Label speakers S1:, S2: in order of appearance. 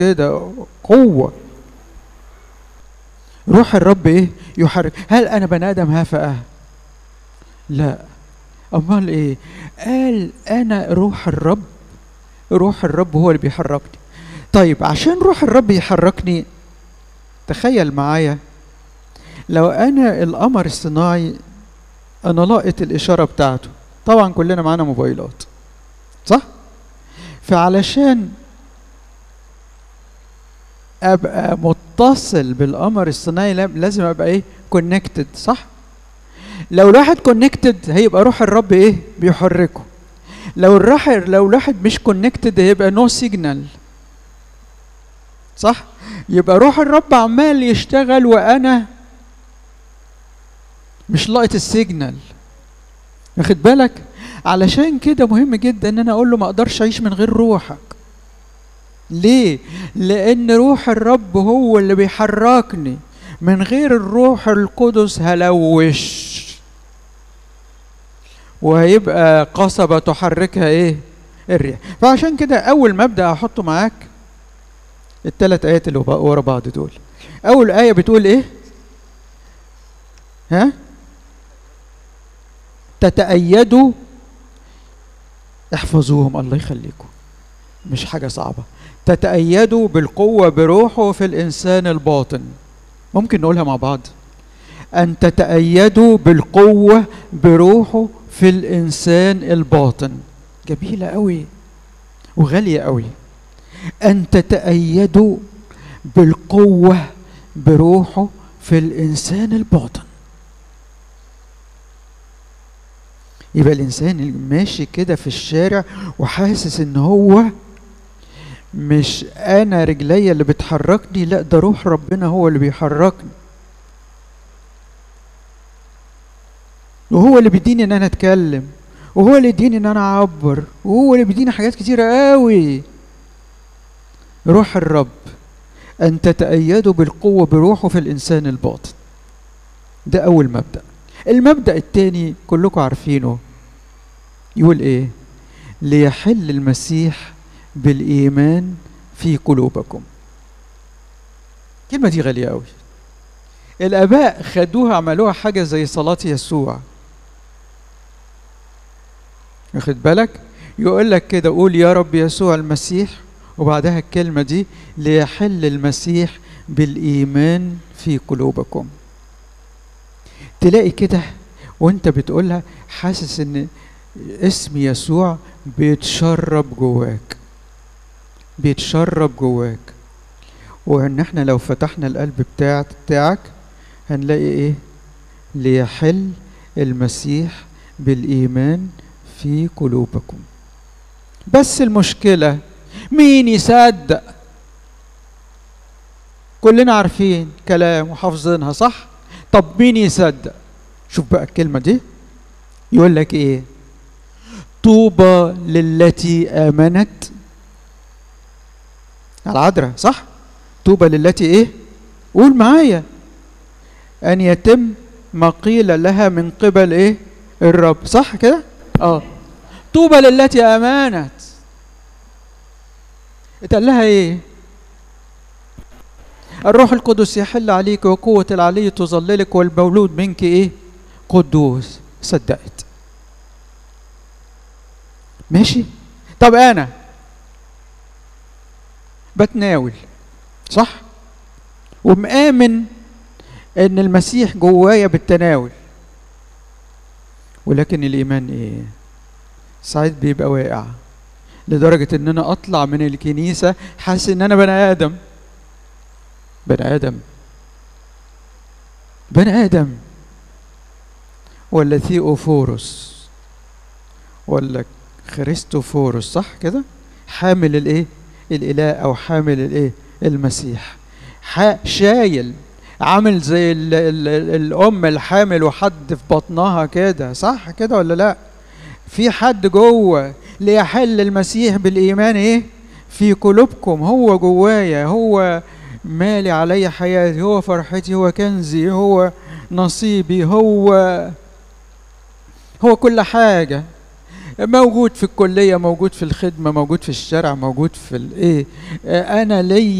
S1: كده قوة روح الرب ايه يحرك هل انا بني ادم هفأة لا امال ايه قال انا روح الرب روح الرب هو اللي بيحركني طيب عشان روح الرب يحركني تخيل معايا لو انا القمر الصناعي انا لاقط الاشاره بتاعته طبعا كلنا معانا موبايلات صح فعلشان ابقى متصل بالقمر الصناعي لازم ابقى ايه كونكتد صح لو الواحد كونكتد هيبقى روح الرب ايه بيحركه لو الراح لو الواحد مش كونكتد هيبقى نو no سيجنال صح يبقى روح الرب عمال يشتغل وانا مش لاقط السيجنال واخد بالك علشان كده مهم جدا ان انا اقول له ما اقدرش اعيش من غير روحك ليه لان روح الرب هو اللي بيحركني من غير الروح القدس هلوش وهيبقى قصبة تحركها ايه الريح فعشان كده اول مبدأ احطه معاك الثلاث ايات اللي ورا بعض دول اول ايه بتقول ايه ها تتأيدوا احفظوهم الله يخليكم مش حاجة صعبة تتأيدوا بالقوة بروحه في الإنسان الباطن ممكن نقولها مع بعض أن تتأيدوا بالقوة بروحه في الإنسان الباطن جميلة قوي وغالية قوي أن تتأيدوا بالقوة بروحه في الإنسان الباطن يبقى الإنسان اللي ماشي كده في الشارع وحاسس إن هو مش أنا رجليا اللي بتحركني لا ده روح ربنا هو اللي بيحركني وهو اللي بيديني ان انا اتكلم وهو اللي يديني ان انا اعبر وهو اللي بيديني حاجات كتيره قوي روح الرب ان تتأيدوا بالقوة بروحه في الانسان الباطن ده اول مبدأ المبدأ الثاني كلكم عارفينه يقول ايه ليحل المسيح بالايمان في قلوبكم الكلمة دي غالية قوي الاباء خدوها عملوها حاجة زي صلاة يسوع واخد بالك يقول لك كده قول يا رب يسوع المسيح وبعدها الكلمة دي ليحل المسيح بالإيمان في قلوبكم تلاقي كده وانت بتقولها حاسس ان اسم يسوع بيتشرب جواك بيتشرب جواك وان احنا لو فتحنا القلب بتاعك بتاعك هنلاقي ايه ليحل المسيح بالايمان في قلوبكم بس المشكله مين يصدق كلنا عارفين كلام وحافظينها صح طب مين يصدق شوف بقى الكلمه دي يقول لك ايه طوبى للتي امنت العذراء صح طوبى للتي ايه قول معايا ان يتم ما قيل لها من قبل ايه الرب صح كده اه طوبى للتي امانت اتقال لها ايه الروح القدس يحل عليك وقوة العلي تظللك والمولود منك ايه قدوس صدقت ماشي طب انا بتناول صح ومآمن ان المسيح جوايا بالتناول ولكن الايمان ايه ساعات بيبقى واقع لدرجة ان انا اطلع من الكنيسة حاسس ان انا بني ادم بني ادم بني ادم ولا ثيوفورس ولا خريستوفورس صح كده حامل الايه الاله او حامل الايه المسيح شايل عامل زي ال ال الام الحامل وحد في بطنها كده صح كده ولا لا في حد جوه ليحل المسيح بالايمان ايه في قلوبكم هو جوايا هو مالي علي حياتي هو فرحتي هو كنزي هو نصيبي هو هو كل حاجه موجود في الكليه موجود في الخدمه موجود في الشارع موجود في الايه آه، انا ليا